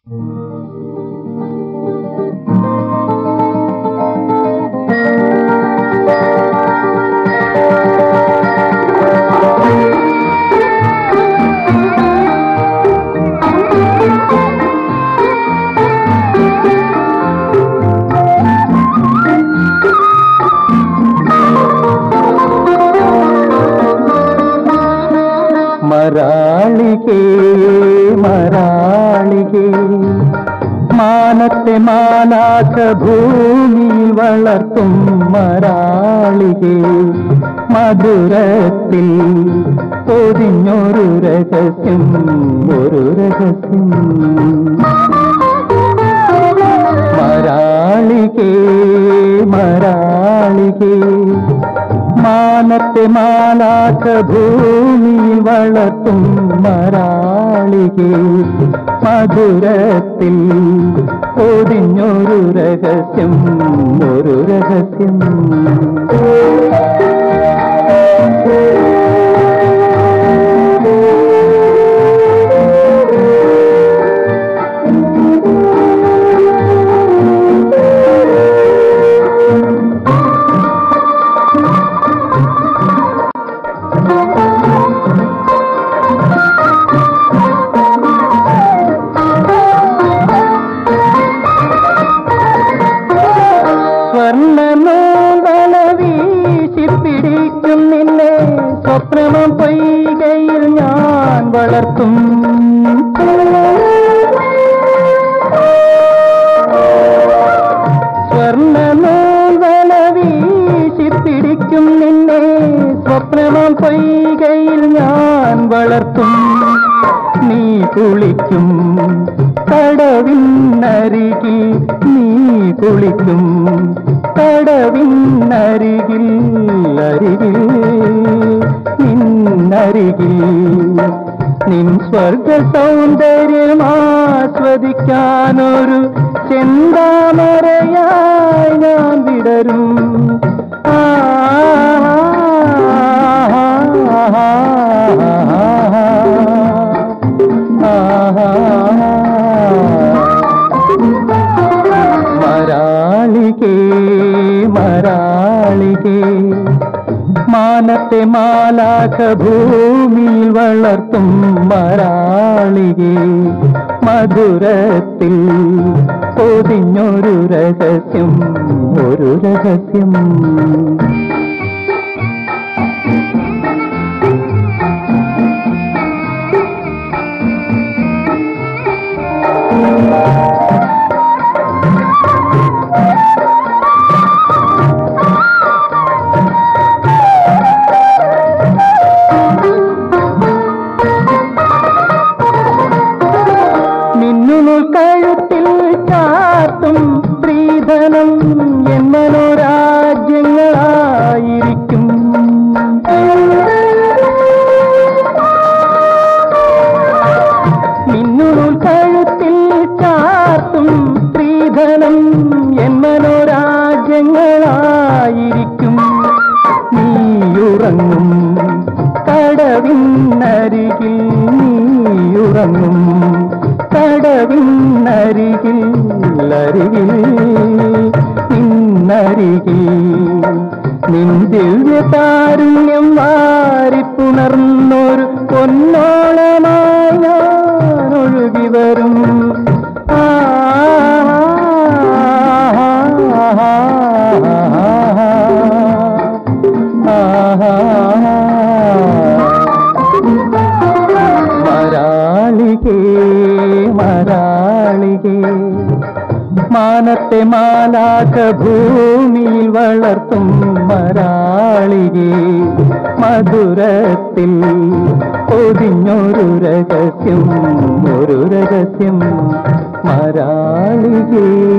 മരാളികേ മരാളികേ മാനത്തെ മാനാക്ക ഭൂമിയിൽ വളർത്തും മരാളികേ മധുരത്തിൽ പൊതിഞ്ഞൊരു രഹസ്യം ഒരു രഹസ്യം മരാളികേ മരാളികേ മാനത്തെ മാലാക്ക ഭൂമിയിൽ വളർത്തും മരാളികേ മധുരത്തിൽ ഒതിഞ്ഞൊരു രഹസ്യം ഒരു രഹസ്യം സ്വർണ്ണ നോമ്പല വീശി പിടിക്കും നിന്നെ സ്വപ്നമം പൊയ്കയിൽ ഞാൻ വളർത്തും സ്വർണ്ണ നോമ്പല വീശി പിടിക്കും നിന്നെ സ്വപ്നമം പൊയ്കയിൽ ഞാൻ വളർത്തും നീ കുളിക്കും കടവിന്നരികിൽ നീ കുളിക്കും കടവിന്നരികിൽ അരികിൽ നിന്നരികിൽ നിൻ സ്വർഗ സൗന്ദര്യം ആസ്വദിക്കാനൊരു ചെന്താമരയായി ഞാൻ വിടരും ആ മരാളികേ മരാളികേ മാനത്തെ മാലാഖ ഭൂമിയിൽ വളർത്തും മരാളികേ മധുരത്തിൽ പൊതിഞ്ഞൊരു രഹസ്യം ഒരു രഹസ്യം മിന്നുന്നു കഴുത്തിൽ ചാത്തും സ്ത്രീധനം എൻ മനോരാജ്യങ്ങളായിരിക്കും മിന്നുന്നു കഴുത്തിൽ ചാത്തും സ്ത്രീധനം എൻ മനോരാജ്യങ്ങളായിരിക്കും നീയുറങ്ങും കടവിന്നരികിൽ നീയുറങ്ങും കടവിന്നരികിൽ അരികിൽ നിന്നരികിൽ നിൻ ദിവ്യ താരുണ്യം വാരിപ്പുണർന്നൊരു പൊന്നോളമായി ഞാൻ ഒഴുകി വരും ആ മരാളികേ മരാളികേ മാനത്തെ മാലാക ഭൂമിയിൽ വളർത്തും മരാളികേ മധുരത്തിൽ പൊതിഞ്ഞൊരു രഹസ്യം ഒരു രഹസ്യം മരാളികേ